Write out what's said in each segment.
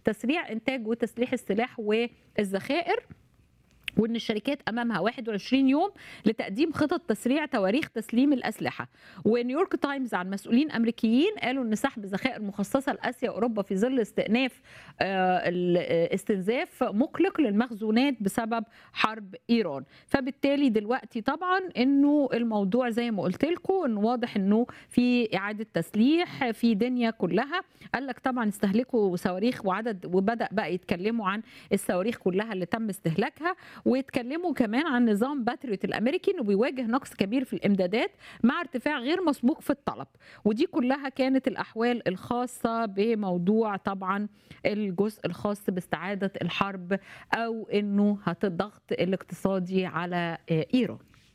تسريع انتاج وتسليح السلاح والذخائر وان الشركات امامها 21 يوم لتقديم خطط تسريع تواريخ تسليم الاسلحه ونيويورك تايمز عن مسؤولين امريكيين قالوا ان سحب ذخائر مخصصه لاسيا واوروبا في ظل استئناف آه، الاستنزاف مقلق للمخزونات بسبب حرب ايران فبالتالي دلوقتي طبعا انه الموضوع زي ما قلت لكم انه واضح انه في اعاده تسليح في دنيا كلها قال لك طبعا استهلكوا صواريخ وعدد وبدا بقى يتكلموا عن الصواريخ كلها اللي تم استهلاكها ويتكلموا كمان عن نظام باتريوت الامريكي انه بيواجه نقص كبير في الامدادات مع ارتفاع غير مسبوق في الطلب ودي كلها كانت الاحوال الخاصه بموضوع طبعا الجزء الخاص باستعاده الحرب او انه الضغط الاقتصادي على ايران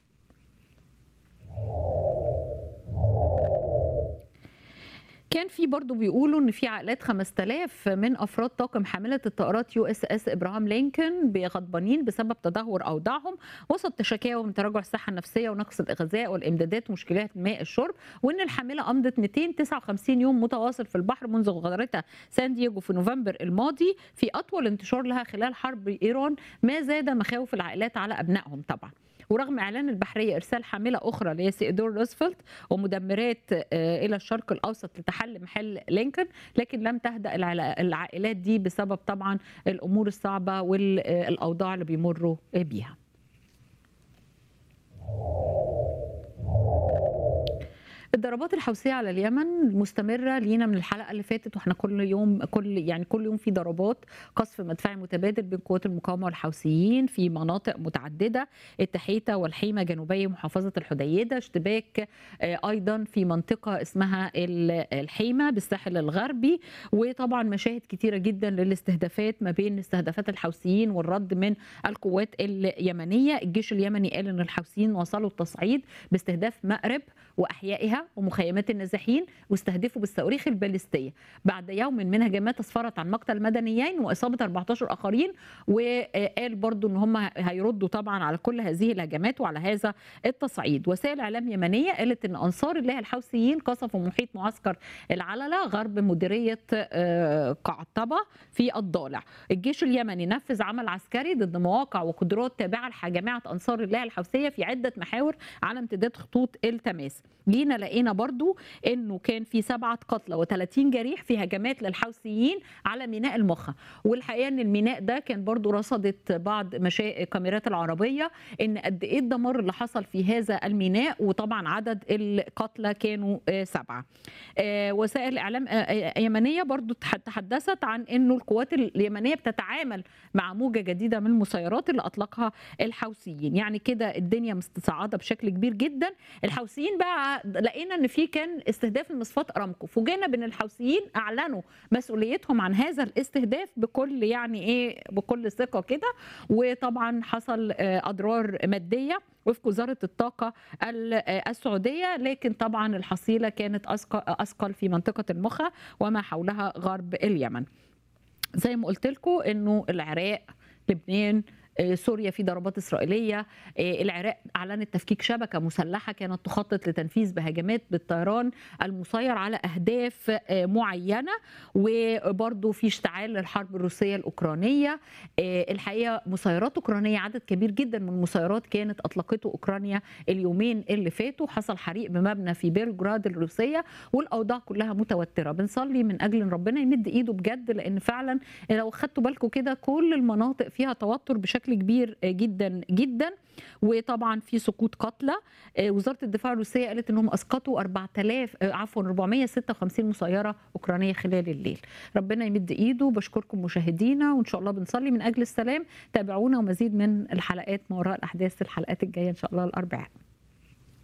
كان في برضه بيقولوا ان في عائلات 5000 من افراد طاقم حامله الطائرات يو اس اس ابراهام لينكولن غضبانين بسبب تدهور اوضاعهم وسط شكاوى من تراجع الصحه النفسيه ونقص الغذاء والامدادات ومشكلات ماء الشرب وان الحامله امضت 259 يوم متواصل في البحر منذ غادرتها سان دييغو في نوفمبر الماضي في اطول انتشار لها خلال حرب ايران ما زاد مخاوف العائلات على ابنائهم طبعا ورغم اعلان البحريه ارسال حامله اخرى اللي هي سيدور روزفلت ومدمرات الى الشرق الاوسط لتحل محل لينكولن لكن لم تهدا العائلات دي بسبب طبعا الامور الصعبه والاوضاع اللي بيمروا بيها الضربات الحوثيه على اليمن مستمره لينا من الحلقه اللي فاتت واحنا كل يوم كل يعني كل يوم في ضربات قصف مدفعي متبادل بين قوات المقاومه والحوثيين في مناطق متعدده التحيته والحيمه جنوبي محافظه الحديده اشتباك ايضا في منطقه اسمها الحيمه بالساحل الغربي وطبعا مشاهد كتيره جدا للاستهدافات ما بين استهدافات الحوثيين والرد من القوات اليمنيه الجيش اليمني قال ان الحوثيين وصلوا التصعيد باستهداف مأرب واحيائها ومخيمات النازحين واستهدفوا بالصواريخ البالستيه بعد يوم من هجمات اسفرت عن مقتل مدنيين واصابه 14 اخرين وقال برضو ان هم هيردوا طبعا على كل هذه الهجمات وعلى هذا التصعيد وسائل اعلام يمنيه قالت ان انصار الله الحوثيين قصفوا محيط معسكر العلله غرب مديريه قعطبه في الضالع الجيش اليمني نفذ عمل عسكري ضد مواقع وقدرات تابعه لجماعه انصار الله الحوثيه في عده محاور على امتداد خطوط التماس جينا لقينا برضو انه كان في سبعه قتلى و30 جريح في هجمات للحوثيين على ميناء المخا والحقيقه ان الميناء ده كان برضو رصدت بعض مشا... كاميرات العربيه ان قد ايه الدمار اللي حصل في هذا الميناء وطبعا عدد القتلى كانوا سبعه وسائل اعلام يمنيه برضو تحدثت عن انه القوات اليمنيه بتتعامل مع موجه جديده من المسيرات اللي اطلقها الحوثيين يعني كده الدنيا مستصعده بشكل كبير جدا الحوثيين بقى لقينا ان في كان استهداف لمصفات ارامكو فوجئنا بان الحوثيين اعلنوا مسؤوليتهم عن هذا الاستهداف بكل يعني ايه بكل ثقه كده وطبعا حصل اضرار ماديه وفق وزاره الطاقه السعوديه لكن طبعا الحصيله كانت اثقل في منطقه المخا وما حولها غرب اليمن زي ما قلت لكم انه العراق لبنان سوريا في ضربات اسرائيليه العراق اعلنت تفكيك شبكه مسلحه كانت تخطط لتنفيذ بهجمات بالطيران المسير على اهداف معينه وبرضه في اشتعال للحرب الروسيه الاوكرانيه الحقيقه مسيرات اوكرانيه عدد كبير جدا من المسيرات كانت اطلقته اوكرانيا اليومين اللي فاتوا حصل حريق بمبنى في بيلجراد الروسيه والاوضاع كلها متوتره بنصلي من اجل ان ربنا يمد ايده بجد لان فعلا لو خدتوا بالكم كده كل المناطق فيها توتر بشكل بشكل كبير جدا جدا وطبعا في سقوط قتلى وزاره الدفاع الروسيه قالت انهم اسقطوا 4000 عفوا 456 مسيره اوكرانيه خلال الليل ربنا يمد ايده بشكركم مشاهدينا وان شاء الله بنصلي من اجل السلام تابعونا ومزيد من الحلقات ما وراء الاحداث الحلقات الجايه ان شاء الله الاربعاء